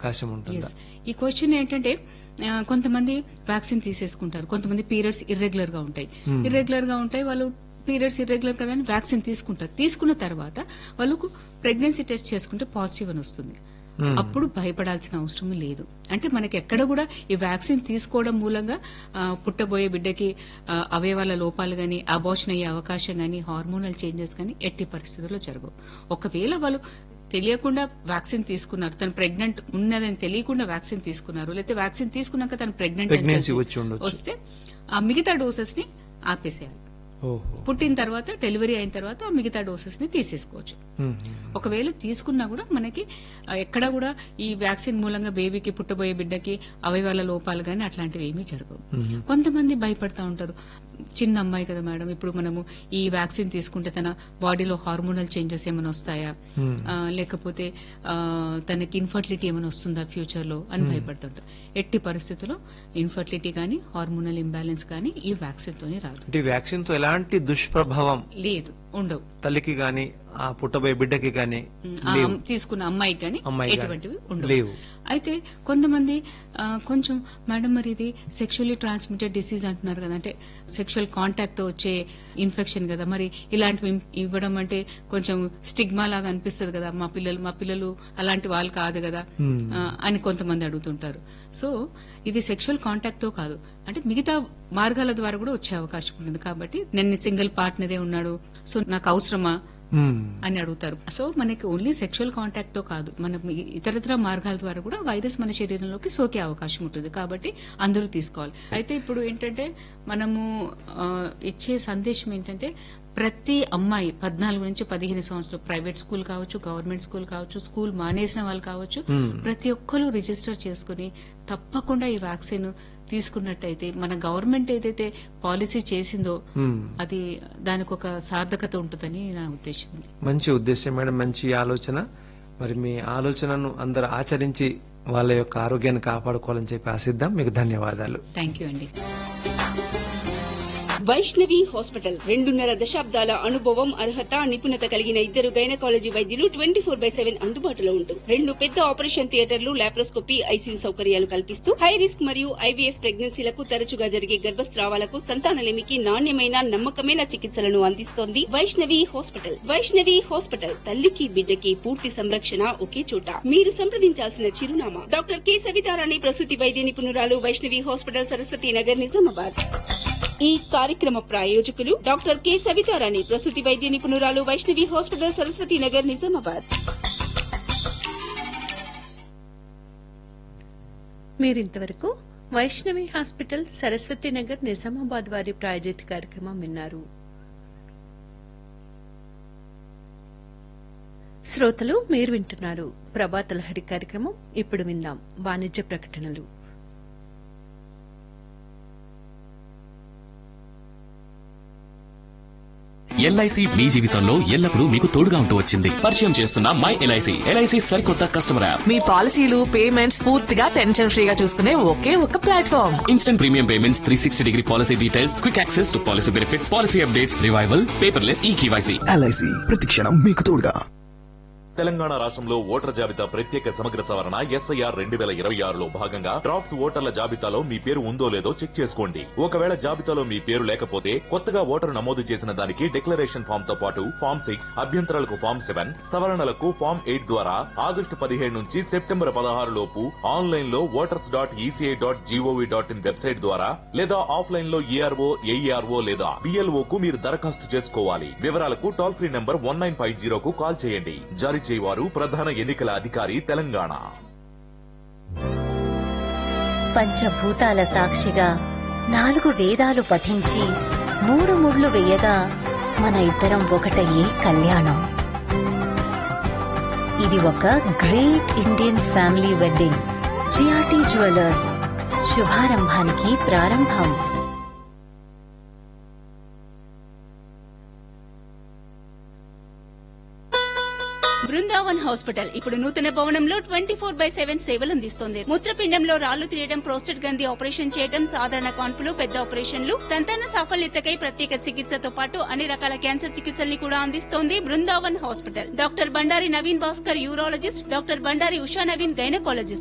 అవకాశం ఉంటుందా Yes. ఈ క్వశ్చన్ ఏంటంటే ఆ, కొంతమంది వ్యాక్సిన్ తీసేసుకుంటారు కొంతమంది పీరియడ్స్ ఇర్రెగ్యులర్ గా ఉంటాయి ఇర్రెగ్యులర్ గా ఉంటాయి వాళ్ళు పీరియడ్స్ ఇర్రెగ్యులర్ కదా అని వ్యాక్సిన్ తీసుకుంటారు తీసుకున్న తర్వాత వాళ్ళకు ప్రెగ్నెన్సీ టెస్ట్ చేసుకుంటే పాజిటివ్ అని వస్తుంది అప్పుడు భయపడాల్సిన అవసరం లేదు అంటే మనకి ఎక్కడ కూడా ఈ వ్యాక్సిన్ తీసుకోవడం మూలంగా ఆ, పుట్టబోయే బిడ్డకి ఆ, అవయవాల లోపాలు గాని అబోషన్ అయ్యే అవకాశం గాని హార్మోనల్ చేంజెస్ గాని ఎట్టి పరిస్థితుల్లో జరగవు ఒకవేళ వాళ్ళు తెలియకుండా వ్యాక్సిన్ తీసుకున్నారు తను ప్రెగ్నెంట్ ఉన్నదని తెలియకుండా వ్యాక్సిన్ తీసుకున్నారు లేకపోతే వ్యాక్సిన్ తీసుకున్నాక తను ప్రెగ్నెంట్ Pregnancy వచ్చి ఉండొచ్చు. వస్తే ఆ మిగతా డోసెస్ ని ఆపేసేయాలి ఓహో పుట్టిన తర్వాత డెలివరీ అయిన తర్వాత ఆ మిగతా డోసెస్ ని తీసేసుకోవచ్చు మ్మ్. ఒకవేళ తీసుకున్నా కూడా మనకి ఆ, ఎక్కడ కూడా ఈ వ్యాక్సిన్ మూలంగా బేబీకి పుట్టబోయే బిడ్డకి అవయవాల లోపాలు గానీ అట్లాంటివి ఏమీ జరగవు కొంతమంది భయపడతా ఉంటారు చిన్న అమ్మాయి కదా మేడం ఇప్పుడు మనము ఈ వ్యాక్సిన్ తీసుకుంటే తన బాడీలో హార్మోనల్ చేంజెస్ ఏమైనా వస్తాయా ఆ, లేకపోతే ఆ, తనకి ఇన్ఫర్టిలిటీ ఏమైనా వస్తుందా ఫ్యూచర్ లో అని భయపడుతుంటారు ఎట్టి పరిస్థితుల్లో ఇన్ఫర్టిలిటీ గానీ హార్మోనల్ ఇంబ్యాలెన్స్ గానీ ఈ వ్యాక్సిన్ తోనే రాదు అంటే వ్యాక్సిన్ తో ఎలాంటి దుష్ప్రభావం లేదు ఉండవు తల్లికి గాని ఆ పుట్టబోయే బిడ్డకి గాని ఆ లేవు అమ్- తీసుకున్న అమ్మాయికి కానీ అమ్మాయి గాని ఎటువంటివి ఉండవు లేవు. అయితే కొంతమంది ఆ, కొంచెం మేడం మరి ఇది సెక్షువల్లీ ట్రాన్స్మిటెడ్ డిసీజ్ అంటున్నారు కదా అంటే సెక్షువల్ కాంటాక్ట్ తో వచ్చే ఇన్ఫెక్షన్ కదా మరి ఇలాంటివి ఇం- ఇవ్వడం అంటే కొంచెం స్టిగ్మా లాగా అనిపిస్తుంది కదా మా పిల్లలు మా పిల్లలు అలాంటి వాళ్ళు కాదు కదా ఆ, అని కొంతమంది అడుగుతుంటారు సో ఇది సెక్షువల్ కాంటాక్ట్ తో కాదు అంటే మిగతా మార్గాల ద్వారా కూడా వచ్చే అవకాశం ఉంటుంది కాబట్టి నేను సింగిల్ పార్ట్నరే ఉన్నాడు సో నాకు అవసరమా మ్మ్. అని అడుగుతారు సో మనకి ఓన్లీ సెక్షువల్ కాంటాక్ట్ తో కాదు మన ఇతరత్ర మార్గాల ద్వారా కూడా వైరస్ మన శరీరంలోకి సోకే అవకాశం ఉంటుంది కాబట్టి అందరూ తీసుకోవాలి అయితే ఇప్పుడు ఏంటంటే మనము ఆ, ఇచ్చే సందేశం ఏంటంటే ప్రతి అమ్మాయి పద్నాలుగు నుంచి పదిహేను సంవత్సరాలు ప్రైవేట్ స్కూల్ కావచ్చు గవర్నమెంట్ స్కూల్ కావచ్చు స్కూల్ మానేసిన వాళ్ళు కావచ్చు ప్రతి ఒక్కరు రిజిస్టర్ చేసుకుని తప్పకుండా ఈ వ్యాక్సిన్ తీసుకున్నట్టయితే మన గవర్నమెంట్ ఏదైతే పాలసీ చేసిందో మ్మ్. అది దానికి ఒక సార్థకత ఉంటుందని నా ఉద్దేశం మంచి ఉద్దేశం మేడం మంచి ఆలోచన మరి మీ ఆలోచనను అందరు ఆచరించి వాళ్ళ యొక్క ఆరోగ్యాన్ని కాపాడుకోవాలని చెప్పి ఆశిద్దాం మీకు ధన్యవాదాలు థ్యాంక్ యూ అండి వైష్ణవి హాస్పిటల్ రెండున్నర దశాబ్దాల అనుభవం అర్హత నిపుణత కలిగిన ఇద్దరు గైనకాలజీ వైద్యులు ట్వంటీ ఫోర్ బై సెవెన్ అందుబాటులో ఉంటూ రెండు పెద్ద ఆపరేషన్ థియేటర్లు లాప్రోస్కోపీ ఐసీయూ సౌకర్యాలు కల్పిస్తూ హై రిస్క్ మరియు ఐవీఎఫ్ ప్రెగ్నెన్సీలకు తరచుగా జరిగే గర్భస్రావాలకు సంతానలేమికి నాణ్యమైన నమ్మకమైన చికిత్సలను అందిస్తోంది వైష్ణవి హాస్పిటల్ వైష్ణవి హాస్పిటల్ తల్లికి బిడ్డకి పూర్తి సంరక్షణ ఒకే చోట మీరు సంప్రదించాల్సిన చిరునామా డాక్టర్ కె సవితారాణి ప్రసూతి వైద్య నిపుణురాలు వైష్ణవి హాస్పిటల్ సరస్వతి నగర్ నిజామాబాద్ ఈ కార్యక్రమ ప్రాయోజకులు డాక్టర్ కె సవితారాణి ప్రసూతి వైద్య నిపుణురాలు వైష్ణవి హాస్పిటల్ సరస్వతి నగర్ నిజామాబాద్ మీరింతవరకు వైష్ణవి హాస్పిటల్ సరస్వతి నగర్ నిజామాబాద్ వారి ప్రాయోజిత కార్యక్రమం విన్నారు శ్రోతలు మీరు వింటున్నారు ప్రభాత లహరి కార్యక్రమం ఇప్పుడు విందాం వాణిజ్య ప్రకటనలు ఎల్ఐసి మీ జీవితంలో ఎల్లప్పుడూ మీకు తోడుగా ఉంటూ వచ్చింది పరిచయం చేస్తున్న మై ఎల్ఐసి ఎల్ఐసి సరికొత్త కస్టమర్ యాప్ మీ పాలసీలు పేమెంట్స్ పూర్తిగా టెన్షన్ ఫ్రీగా చూసుకునే ఒకే ఒక platform instant premium payments three sixty degree policy details quick access to policy benefits policy updates revival paperless E KYC LIC ప్రతిక్షణం మీకు తోడుగా తెలంగాణ రాష్ట్రంలో ఓటర్ జాబితా ప్రత్యేక సమగ్ర సవరణ ఎస్ఐఆర్ రెండు వేల ఇరవై ఆరులో భాగంగా డ్రాఫ్ట్స్ ఓటర్ల జాబితాలో మీ పేరు ఉందో లేదో చెక్ చేసుకోండి ఒకవేళ జాబితాలో మీ పేరు లేకపోతే కొత్తగా ఓటరు నమోదు చేసిన దానికి డిక్లరేషన్ ఫామ్ తో పాటు ఫామ్ సిక్స్ అభ్యంతరాలకు ఫామ్ సెవెన్ సవరణలకు ఫామ్ ఎయిట్ ద్వారా ఆగస్టు పదిహేడు నుంచి సెప్టెంబర్ పదహారు లోపు ఆన్లైన్ లో voters dot ECI dot G O V dot in website ద్వారా లేదా ఆఫ్లైన్ లో ఈఆర్ఓ ఏఈఆర్ఓ లేదా బిఎల్ఓ కు మీరు దరఖాస్తు చేసుకోవాలి వివరాలకు toll free number one nine five జీరోకు కాల్ చేయండి జారీ చేయవారు ప్రధాన ఎన్నికల అధికారి తెలంగాణ పంచభూతాల సాక్షిగా నాలుగు వేదాలు పఠించి మూడు ముళ్ళు వేయగా మన ఇద్దరం ఒకటయ్యే కళ్యాణం ఇది ఒక great Indian family wedding GRT jewellers శుభారంభానికి ప్రారంభం బృందావన్ హాస్పిటల్ ఇప్పుడు నూతన భవనంలో ట్వంటీ ఫోర్ బై సెవెన్ సేవలు అందిస్తోంది మూత్రపిండంలో రాళ్లు తీయడం ప్రోస్టేట్ గ్రంథి ఆపరేషన్ చేయడం సాధారణ కాన్పులు పెద్ద ఆపరేషన్లు సంతాన సాఫల్యతకై ప్రత్యేక చికిత్సతో పాటు అన్ని రకాల క్యాన్సర్ చికిత్సల్ని కూడా అందిస్తోంది Brindavan hospital doctor Bandari Naveen Bhaskar urologist doctor Bandari Usha Naveen gynaecologist